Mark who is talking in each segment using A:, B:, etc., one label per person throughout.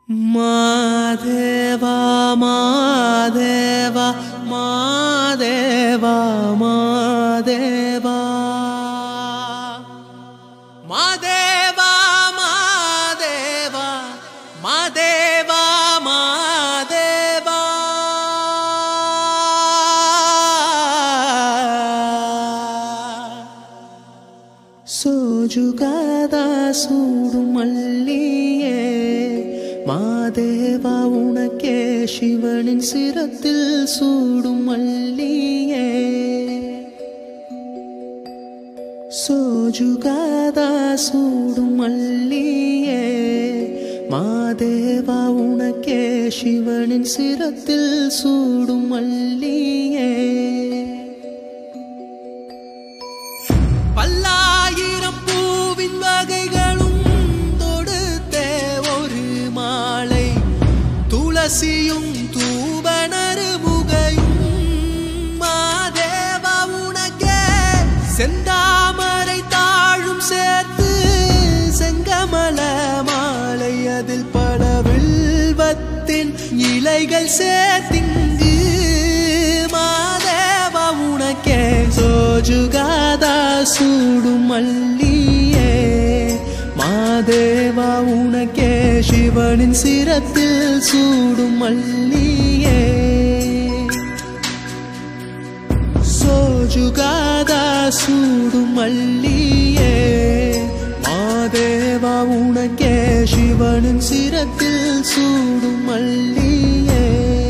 A: மாதேவா மாதேவா மாதேவா மாதேவா மாதேவா மாதேவா மாதேவா மாதேவா சோஜுகாத சூடும் மல்லியே மாதேவா உனக்கே சிவனின் சிரத்தில் சூடும் மல்லியே சோஜுகாத சூடும் மல்லியே மாதேவா உனக்கே சிவனின் சிரத்தில் சூடும் மல்லியே பல்லாயிரம் பூவின் வகைகளும் தொடுத்தே ஒரு மாலை துளசியும் தூபனருமுகையும் மாதேவா உனக்கே செந்தாமரை தாழும் சேர்த்து செங்கமல மாலை அதில் பல வில்வத்தின் இலைகள் சேர்த்திங்கு மாதேவா உனக்கே சோஜுகாதா சூடும் மல்லியே மாதேவா உனக்கே சிவனின் சிரத்தில் சூடும் மல்லியே சோஜுகாதா சூடும் மல்லியே மாதேவா உனக்கே சிவனின் சிரத்தில் சூடும் மல்லியே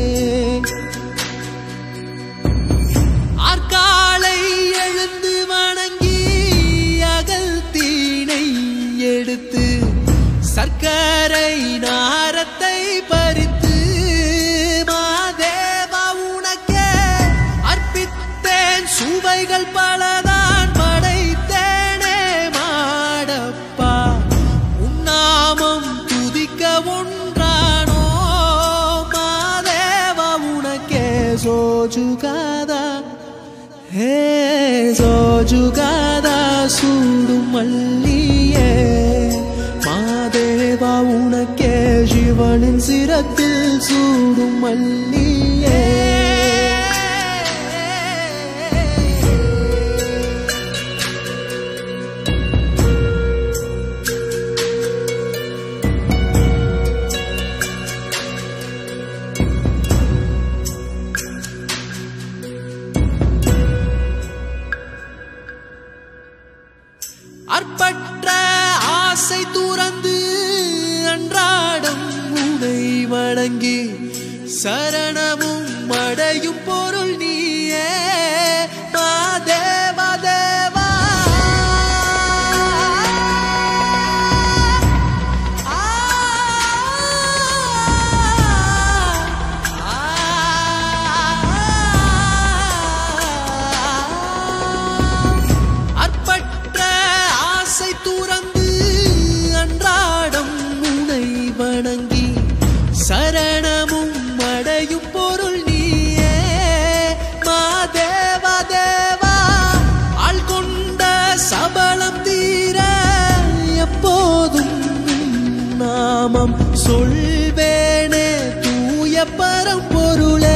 A: ஆற்காலை எழுந்து வணங்கி அகல் தீனை எடுத்து சர்க்கரை நாரத்தை பறித்து மாதேவா உனக்கே அர்ப்பித்தேன் சுவைகள் பலதான் படைத்தேனே மாடப்பா உன்னாமம் துதிக்க ஒன்றானோ மாதேவா உனக்கே சோஜுகாதா ஹே சோஜுகாதா சூடும் மல்லியே மாதேவா உனக்கே சிவனின் சிரத்தில் சூடும் மல்லியே அற்பற்ற ஆசை துறந்து அன்றாடம் உனை வணங்கி சரணமும் அடையும் பொருள் நீயே மாதேவா தேவா ஆ, அற்பற்ற ஆசை துறந்து அன்றாடம் உனை வணங்கி சரணமும் அடையும் பொருள் நீயே மாதேவா தேவா ஆள் கொண்ட சபலம் தீர எப்போதும் உன் நாமம் சொல்வேனே தூய பரம்பொருளே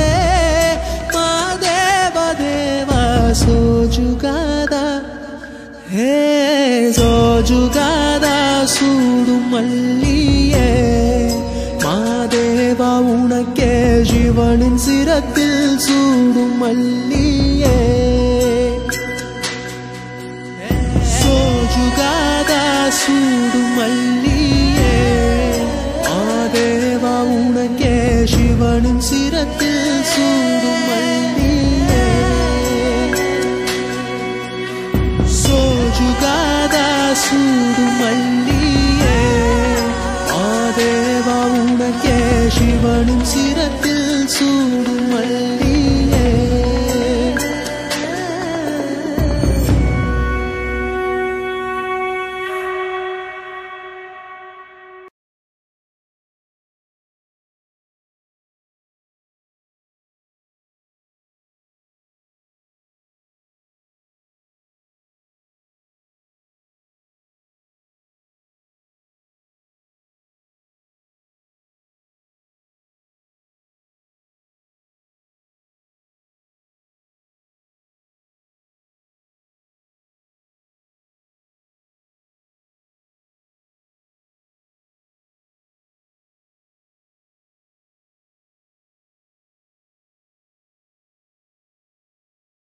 A: மாதேவா தேவா சோஜுகாதா ஹே சோஜுகாதா சூடும் மல்லியே மாதேவா உனக்கே சிவனின் சிரத்தில் சூடும் மல்லியே சோஜுகாதா சூடும் மல்லியே மாதேவா உனக்கே சிவனின் சிரத்தில் சூடும் மல்லியே சோஜுகாதா சூடும் மல்லியே மாதேவா உனக்கே சிவனும் சிரத்தில் சூடும்